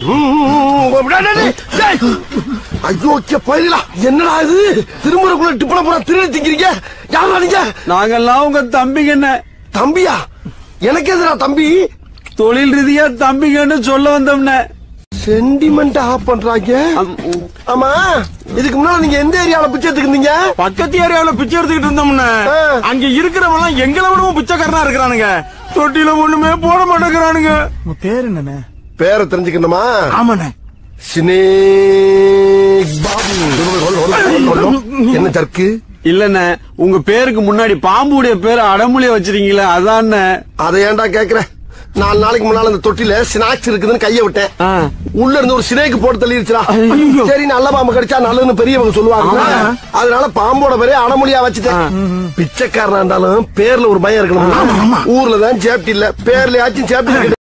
ஐயோ பயிலா என்னடா இது திருமுறைக்குள்ள டிப்பன பூரா திருடி திங்கிறீங்க யாரா நீங்க நாங்கெல்லாம் உங்க தம்பிங்கண்ணே தம்பியா எனக்கு எதுடா தம்பி தொழில் ரீதியா தம்பிங்கன்னு சொல்ல வந்தோம்னே சென்டிமெண்ட் ஆஃப் பண்றாங்க ஆமா இதுக்கு முன்னால நீங்க எந்த ஏரியால பிச்சை எடுத்துக்கிட்டீங்க பக்கத்து ஏரியாவுல பிச்சை எடுத்துக்கிட்டு இருந்தோம்னு ஆ. அங்க இருக்கிறவங்க எல்லாம் எங்களை விடவும் பிச்சைக்காரனா இருக்கிறானுங்க தொட்டில ஒண்ணுமே போட மாட்டேங்கிறானுங்க உங்க பேர் என்னண்ணே பேரை தெரிஞ்சுக்கணுமா ஆமாண்ணே சினே பாபு என்ன தர்க்கு இல்லண்ணே உங்க பேருக்கு முன்னாடி பாம்புடைய பேரு அடமொழிய வச்சிருக்கீங்களே அதானே அதை ஏன்டா கேக்குற நாலு நாளைக்கு முன்னால அந்த தொட்டில ஸ்நாக்ஸ் இருக்குதுன்னு கைய விட்டேன் ஆ. உள்ள இருந்து ஒரு சினேக்கு போட்டு தள்ளிடுச்சுடா சரி நல்ல பாம்பு கடிச்சா நல்லதுன்னு பெரியவங்க சொல்லுவாங்க அதனால பாம்போட பேரே அடமொழியா வச்சுட்டேன் பிச்சைக்காரனா இருந்தாலும் பேர்ல ஒரு பயம் இருக்கணும் ஊர்ல தான் சேப்டி இல்ல பேர்லயாச்சும் சேப்டி